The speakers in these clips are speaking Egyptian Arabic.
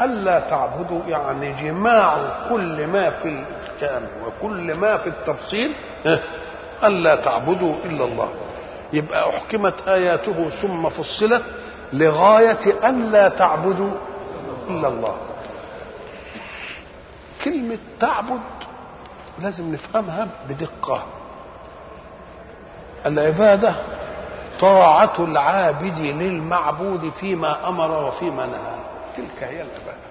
ألا تعبدوا يعني جماع كل ما في الإحكام وكل ما في التفصيل ألا تعبدوا إلا الله يبقى أحكمت آياته ثم فصلت لغاية ألا تعبدوا إلا الله كلمة تعبد لازم نفهمها بدقة العبادة طاعة العابد للمعبود فيما أمر وفيما نهى تلك هي العبادة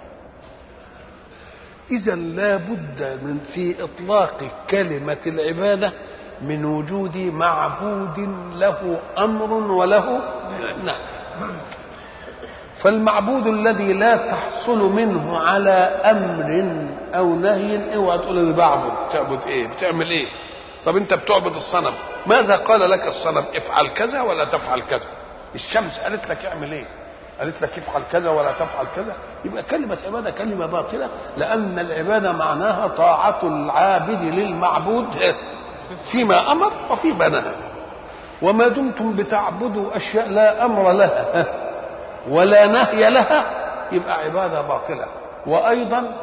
إذا لا بد من في إطلاق كلمة العبادة من وجود معبود له أمر وله نهي فالمعبود الذي لا تحصل منه على أمر أو نهي اوعى تقول أنا بعبد تعبد إيه بتعمل إيه طب أنت بتعبد الصنم ماذا قال لك الصنم افعل كذا ولا تفعل كذا الشمس قالت لك اعمل ايه قالت لك افعل كذا ولا تفعل كذا يبقى كلمة عبادة كلمة باطلة لأن العبادة معناها طاعة العابد للمعبود فيما أمر وفيما نهى وما دمتم بتعبدوا أشياء لا أمر لها ولا نهي لها يبقى عبادة باطلة وأيضا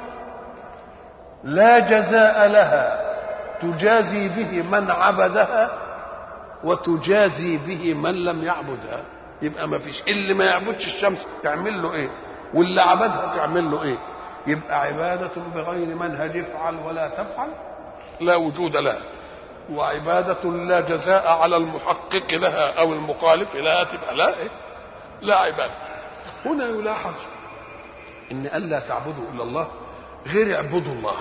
لا جزاء لها تجازي به من عبدها وتجازي به من لم يعبدها يبقى ما فيش اللي ما يعبدش الشمس تعمل له ايه واللي عبدها تعمل له ايه يبقى عبادة بغير منهج افعل ولا تفعل لا وجود لها وعبادة لا جزاء على المحقق لها أو المخالف لها تبقى لا إيه؟ لا عبادة هنا يلاحظ إن ألا تعبدوا إلا الله غير اعبدوا الله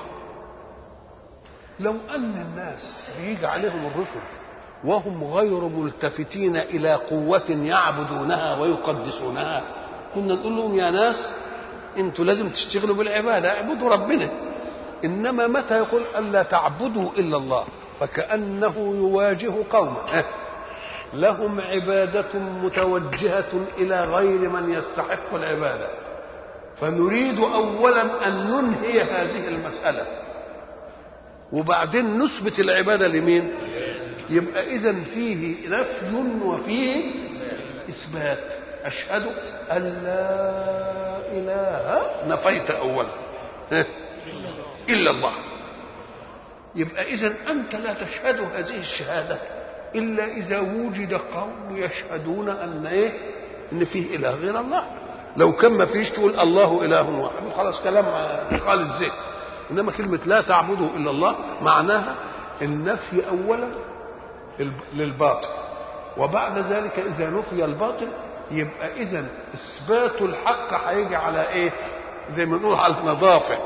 لو أن الناس بيجي عليهم الرسل وهم غير ملتفتين إلى قوة يعبدونها ويقدسونها كنا نقول لهم يا ناس انتوا لازم تشتغلوا بالعبادة اعبدوا ربنا إنما متى يقول ألا تعبدوا إلا الله فكأنه يواجه قوما لهم عبادة متوجهة إلى غير من يستحق العبادة فنريد أولا أن ننهي هذه المسألة وبعدين نثبت العبادة لمين يبقى إذا فيه نفي وفيه إثبات أشهد أن لا إله نفيت أولا إلا الله يبقى إذا أنت لا تشهد هذه الشهادة إلا إذا وجد قوم يشهدون أن إيه؟ إن فيه إله غير الله لو كان ما فيش تقول الله إله واحد خلاص كلام قال الزين إنما كلمة لا تعبدوا إلا الله معناها النفي أولا للباطل وبعد ذلك إذا نفي الباطل يبقى إذا إثبات الحق هيجي على إيه؟ زي ما نقول على النظافة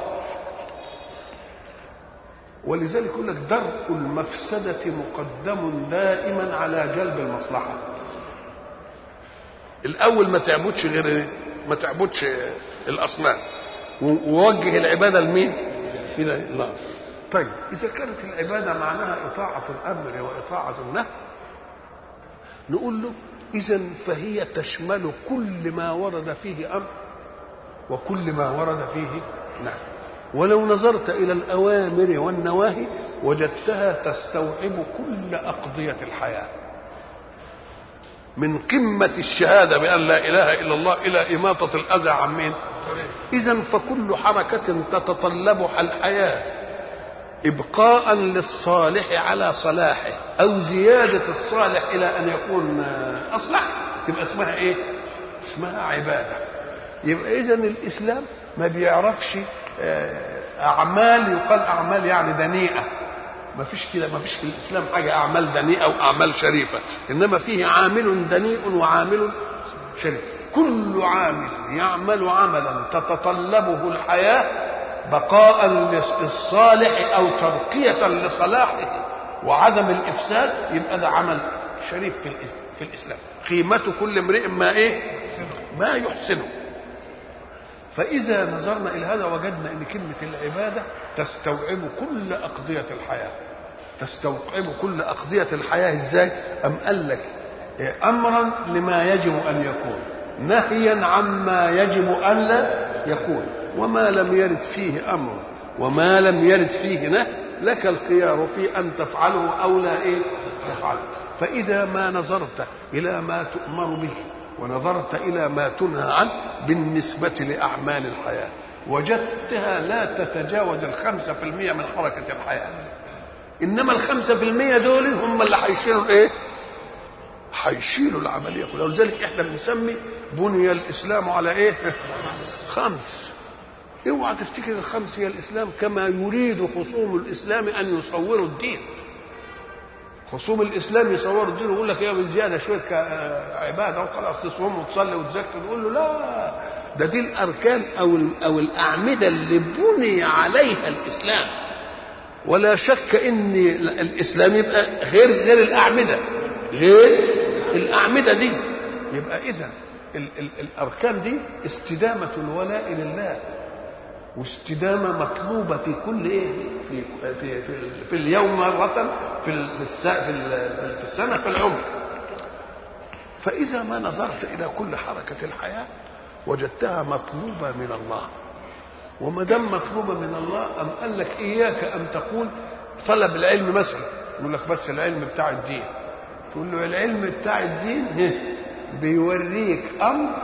ولذلك يقول لك درء المفسدة مقدم دائما على جلب المصلحة الأول ما تعبدش غير ما تعبدش الأصنام ووجه العبادة لمين؟ إلى الله طيب إذا كانت العبادة معناها إطاعة الأمر وإطاعة النهي نقول له إذا فهي تشمل كل ما ورد فيه أمر وكل ما ورد فيه نهي ولو نظرت إلى الأوامر والنواهي وجدتها تستوعب كل أقضية الحياة من قمة الشهادة بأن لا إله إلا الله إلى إماطة الأذى عن مين إذا فكل حركة تتطلبها الحياة إبقاء للصالح على صلاحه أو زيادة الصالح إلى أن يكون أصلح تبقى اسمها إيه؟ اسمها عبادة يبقى إذا الإسلام ما بيعرفش أعمال يقال أعمال يعني دنيئة ما فيش كده ما فيش في الإسلام حاجة أعمال دنيئة وأعمال شريفة إنما فيه عامل دنيء وعامل شريف كل عامل يعمل عملا تتطلبه الحياة بقاء للصالح أو ترقية لصلاحه وعدم الإفساد يبقى ده عمل شريف في في الإسلام قيمة كل امرئ ما إيه ما يحسنه فإذا نظرنا إلى هذا وجدنا أن كلمة العبادة تستوعب كل أقضية الحياة تستوعب كل أقضية الحياة إزاي أم قال لك أمرا لما يجب أن يكون نهيا عما يجب أن لا يكون وما لم يرد فيه أمر وما لم يرد فيه نهي لك الخيار في أن تفعله أو لا إيه تفعله فإذا ما نظرت إلى ما تؤمر به ونظرت إلى ما تنهى عنه بالنسبة لأعمال الحياة وجدتها لا تتجاوز الخمسة في المية من حركة الحياة إنما الخمسة في المية دول هم اللي هيشيلوا إيه هيشيلوا العملية كلها ولذلك إحنا بنسمي بني الإسلام على إيه خمس اوعى تفتكر الخمس هي الإسلام كما يريد خصوم الإسلام أن يصوروا الدين خصوم الاسلام يصوروا الدين ويقول لك يا زياده شويه عباده وخلاص تصوم وتصلي وتزكي تقول له لا ده دي الاركان او او الاعمده اللي بني عليها الاسلام ولا شك ان الاسلام يبقى غير غير الاعمده غير الاعمده دي يبقى اذا ال ال الاركان دي استدامه الولاء لله واستدامه مطلوبه في كل ايه في في في, في اليوم مره في في في السنه في العمر فاذا ما نظرت الى كل حركه الحياه وجدتها مطلوبه من الله وما دام مطلوبه من الله ام قال لك اياك ان تقول طلب العلم مثلا يقول لك بس العلم بتاع الدين تقول له العلم بتاع الدين بيوريك امر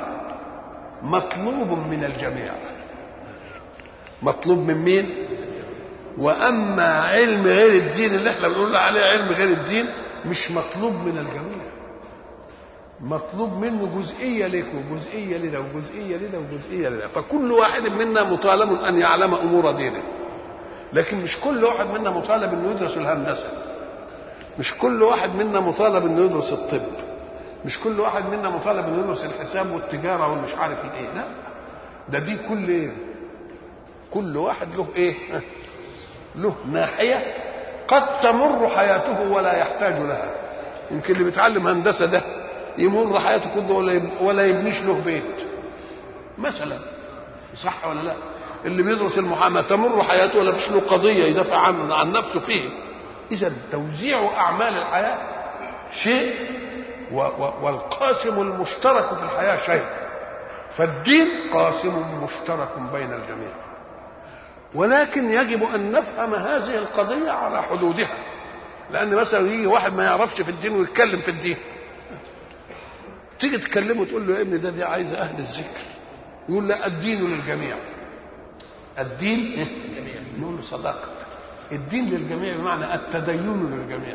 مطلوب من الجميع مطلوب من مين واما علم غير الدين اللي احنا بنقول عليه علم غير الدين مش مطلوب من الجميع مطلوب منه جزئيه لك وجزئيه لنا وجزئيه لنا وجزئيه لنا فكل واحد منا مطالب ان يعلم امور دينه لكن مش كل واحد منا مطالب انه يدرس الهندسه مش كل واحد منا مطالب انه يدرس الطب مش كل واحد منا مطالب انه يدرس الحساب والتجاره والمش عارف الايه لا ده دي كل ايه كل واحد له ايه له ناحيه قد تمر حياته ولا يحتاج لها يمكن اللي بيتعلم هندسه ده يمر حياته كله ولا ولا يبنيش له بيت مثلا صح ولا لا اللي بيدرس المحاماه تمر حياته ولا فيش له قضيه يدافع عن عن نفسه فيه اذا توزيع اعمال الحياه شيء و و والقاسم المشترك في الحياه شيء فالدين قاسم مشترك بين الجميع ولكن يجب ان نفهم هذه القضيه على حدودها لان مثلا يجي واحد ما يعرفش في الدين ويتكلم في الدين تيجي تكلمه تقول له يا ابني ده دي عايزه اهل الذكر يقول لا الدين للجميع الدين نقول له صدقت الدين للجميع بمعنى التدين للجميع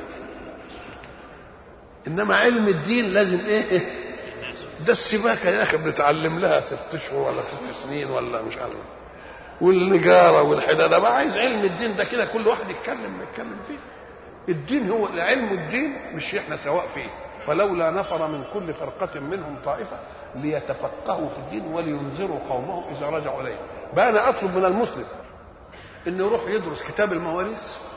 انما علم الدين لازم ايه ده السباكه يا اخي بنتعلم لها ست اشهر ولا ست سنين ولا مش عارف والنجاره والحداده ما عايز علم الدين ده كده كل واحد يتكلم يتكلم فيه الدين هو علم الدين مش احنا سواء فيه فلولا نفر من كل فرقة منهم طائفة ليتفقهوا في الدين ولينذروا قومهم إذا رجعوا إليه بقى أنا أطلب من المسلم إنه يروح يدرس كتاب المواريث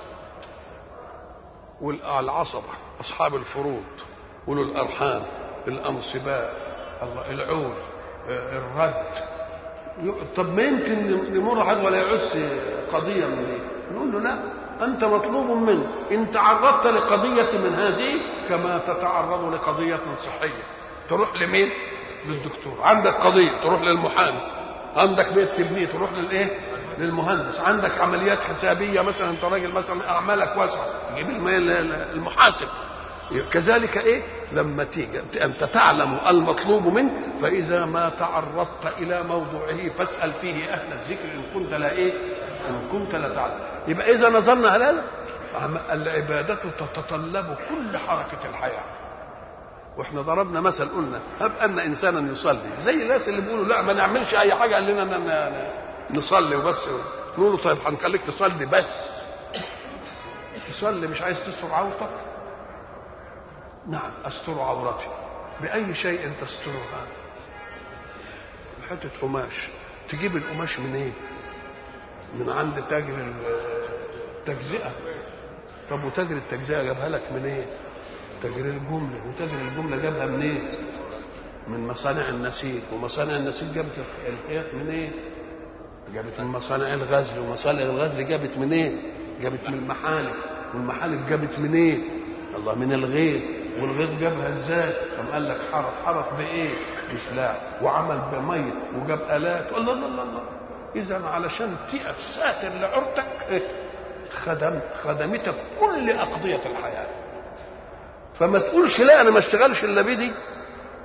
والعصبة أصحاب الفروض أولو الأرحام الأنصباء الله العول الرد طب ما يمكن يمر حد ولا يعس قضية من دي نقول له لا أنت مطلوب منك إن تعرضت لقضية من هذه كما تتعرض لقضية صحية تروح لمين؟ للدكتور عندك قضية تروح للمحامي عندك بيت تبنيه تروح للإيه؟ للمهندس عندك عمليات حسابية مثلا أنت راجل مثلا أعمالك واسعة تجيب المحاسب كذلك ايه لما تيجي انت تعلم المطلوب منك فاذا ما تعرضت الى موضوعه فاسال فيه اهل الذكر ان كنت لا ايه ان كنت لا تعلم يبقى اذا نظرنا على هذا العباده تتطلب كل حركه الحياه واحنا ضربنا مثل قلنا هب ان انسانا يصلي زي الناس اللي بيقولوا لا ما نعملش اي حاجه قال لنا نصلي وبس نقول له طيب هنخليك تصلي بس تصلي مش عايز تستر عورتك نعم استر عورتي باي شيء تسترها حته قماش تجيب القماش من ايه من عند تاجر التجزئه طب وتاجر التجزئه جابها لك من ايه تاجر الجمله وتاجر الجمله جابها من ايه من مصانع النسيج ومصانع النسيج جابت الخياط من ايه جابت من مصانع الغزل ومصانع الغزل جابت من ايه جابت من المحالب والمحالب جابت من ايه الله من الغيط والغيط جابها ازاي قام قال لك حرط حرط بايه بسلاح وعمل بميه وجاب الات الله الله الله, الله. اذا علشان تقف ساتر لعورتك خدم خدمتك كل اقضيه الحياه فما تقولش لا انا ما اشتغلش الا بدي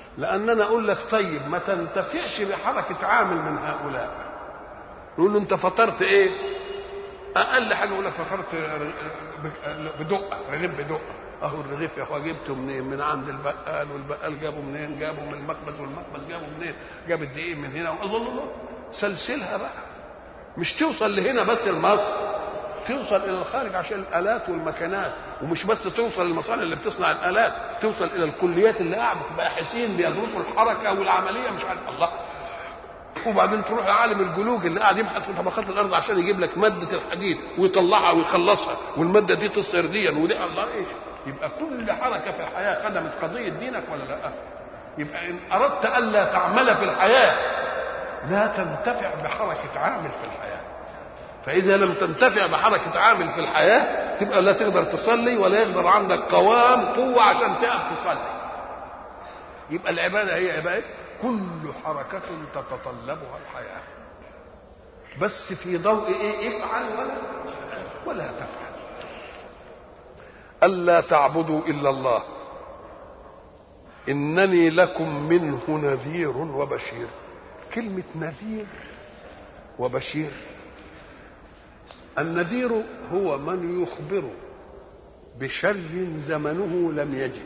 لان انا اقول لك طيب ما تنتفعش بحركه عامل من هؤلاء يقول له انت فطرت ايه اقل حاجه يقول لك فطرت بدقه رغيف بدقه اهو الرغيف يا اخويا جبته منين من عند البقال والبقال جابه منين جابه من المخبز والمخبز جابه منين جاب الدقيق من هنا الله الله الله سلسلها بقى مش توصل لهنا بس لمصر توصل الى الخارج عشان الالات والمكانات ومش بس توصل للمصانع اللي بتصنع الالات توصل الى الكليات اللي قاعده باحثين بيدرسوا الحركه والعمليه مش عارف الله وبعدين تروح لعالم الجلوج اللي قاعد يبحث في طبقات الارض عشان يجيب لك ماده الحديد ويطلعها ويخلصها والماده دي تصهر ديا ودي الله ايش يبقى كل حركه في الحياه خدمت قضيه دينك ولا لا يبقى ان اردت الا تعمل في الحياه لا تنتفع بحركه عامل في الحياه فاذا لم تنتفع بحركه عامل في الحياه تبقى لا تقدر تصلي ولا يقدر عندك قوام قوه عشان تقف تصلي يبقى العباده هي عباده كل حركه تتطلبها الحياه بس في ضوء ايه افعل ولا ولا تفعل الا تعبدوا الا الله انني لكم منه نذير وبشير كلمه نذير وبشير النذير هو من يخبر بشر زمنه لم يجد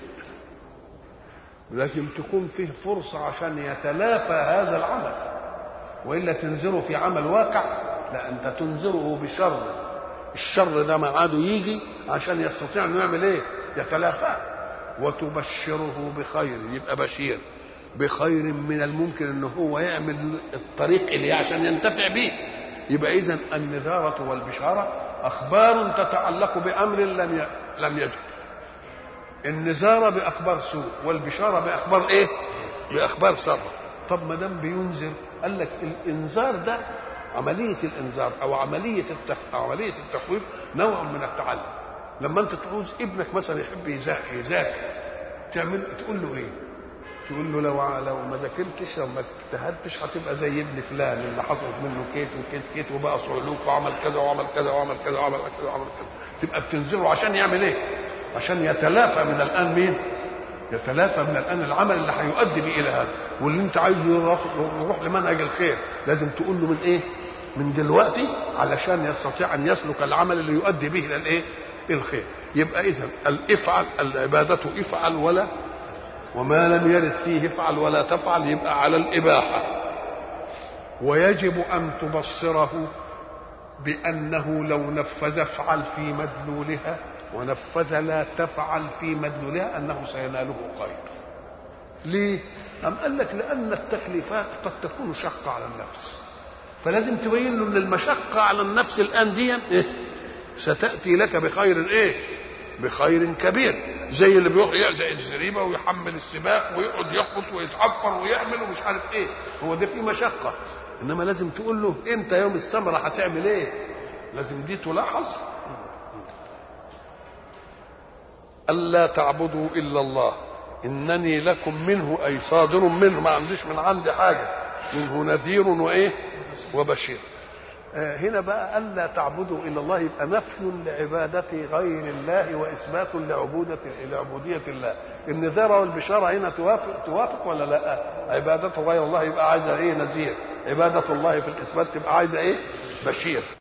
لازم تكون فيه فرصة عشان يتلافى هذا العمل وإلا تنذره في عمل واقع لا أنت تنذره بشر الشر ده معاده يجي عشان يستطيع انه يعمل ايه يتلافاه وتبشره بخير يبقى بشير بخير من الممكن ان هو يعمل الطريق اللي عشان ينتفع به يبقى اذا النذارة والبشارة اخبار تتعلق بامر لم ي... لم يدر النذارة باخبار سوء والبشارة باخبار ايه باخبار سر طب ما دام بينذر قال لك الانذار ده عملية الإنذار أو عملية التخ... أو عملية التخويف نوع من التعلم لما أنت تعوز ابنك مثلا يحب يذاكر يذاكر تعمل تقول له إيه؟ تقول له لو لو ما ذاكرتش لو ما اجتهدتش هتبقى زي ابن فلان اللي حصلت منه كيت وكيت كيت وبقى صعلوك وعمل كذا وعمل كذا وعمل كذا وعمل كذا وعمل كذا تبقى بتنذره عشان يعمل ايه؟ عشان يتلافى من الان مين؟ يتلافى من الان العمل اللي هيؤدي به الى هذا واللي انت عايزه يروح, يروح لمنهج الخير لازم تقول له من ايه؟ من دلوقتي علشان يستطيع ان يسلك العمل اللي يؤدي به الى الايه؟ الخير يبقى اذا الافعل العباده افعل ولا وما لم يرد فيه افعل ولا تفعل يبقى على الاباحه ويجب ان تبصره بانه لو نفذ افعل في مدلولها ونفذ لا تفعل في مدلولها انه سيناله خير ليه أم قال لك لأن التكليفات قد تكون شقة على النفس فلازم تبين له ان المشقة على النفس الآن دي إيه؟ ستأتي لك بخير إيه؟ بخير كبير زي اللي بيروح يعزق الزريبة ويحمل السباق ويقعد يحبط ويتعفر ويعمل ومش عارف إيه هو ده فيه مشقة إنما لازم تقول له أنت يوم الثمرة هتعمل إيه؟ لازم دي تلاحظ ألا تعبدوا إلا الله إنني لكم منه أي صادر منه ما عنديش من عندي حاجة منه نذير وإيه وبشير آه هنا بقى ألا تعبدوا إلا الله يبقى نفي لعبادة غير الله وإثبات لعبودة لعبودية الله النذارة والبشارة هنا توافق توافق ولا لا عبادة غير الله يبقى عايزة إيه نذير عبادة الله في الإثبات تبقى عايزة إيه بشير